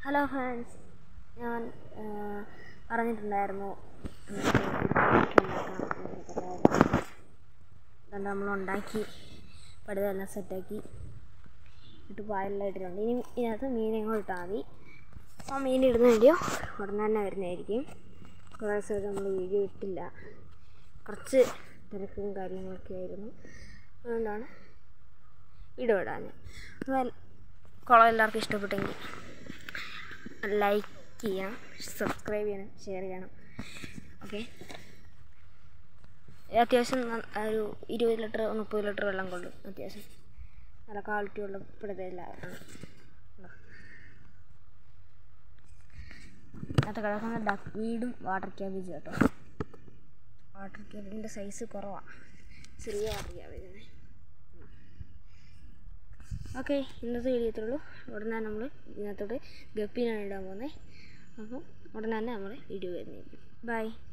hello friends ഞാൻ ആ, പറഞ്ഞിട്ടുണ്ടായിരുന്നു അതുകൊണ്ട് നമ്മൾ ഉണ്ടാക്കി പടുതെല്ലാം സെറ്റാക്കി ഇട്ട് പായെല്ലാം ഇട്ടിട്ടുണ്ട് ഇനി ഇതിനകത്ത് മീനും കൂടെ ഇട്ടാൽ മതി ആ മീൻ ഇടുന്ന വീഡിയോ ഉടനെ തന്നെ വരുന്നതായിരിക്കും കുറേ ദിവസമായിട്ട് നമ്മൾ വീഡിയോ ഇട്ടില്ല കുറച്ച് തിരക്കും കാര്യങ്ങളൊക്കെ ആയിരുന്നു അതുകൊണ്ടാണ് വീഡിയോ ഇടാൻ അപ്പോൾ കുളം എല്ലാവർക്കും ഇഷ്ടപ്പെട്ടെങ്കിൽ ലൈക്ക് ചെയ്യണം സബ്സ്ക്രൈബ് ചെയ്യണം ഷെയർ ചെയ്യണം ഓക്കെ അത്യാവശ്യം ന- ഒരു ഇരുപത് ലിറ്റർ മുപ്പത് ലിറ്റർ വെള്ളം കൊള്ളും അത്യാവശ്യം നല്ല ക്വാളിറ്റി ഉള്ള പിടുത്തമില്ലാതാണ് അതിനകത്ത് കിടക്കുന്ന ഡക്ക് വീടും വാട്ടർ ക്യാബേജ് കേട്ടോ വാട്ടർ ക്യാബേജിൻ്റെ സൈസ് കുറവാണ് ചെറിയ വാട്ടർ ക്യാബേജാണ് ഓക്കെ ഇന്നത്തെ വീഡിയോ ഇത്രയുള്ളൂ ഉടനെ നമ്മൾ ഇതിനകത്തോട്ട് ഗപ്പിനാണ് ഇടാൻ പോകുന്നത് അപ്പം ഉടനെ തന്നെ നമ്മൾ വീഡിയോ വരുന്നതായിരിക്കും ബൈ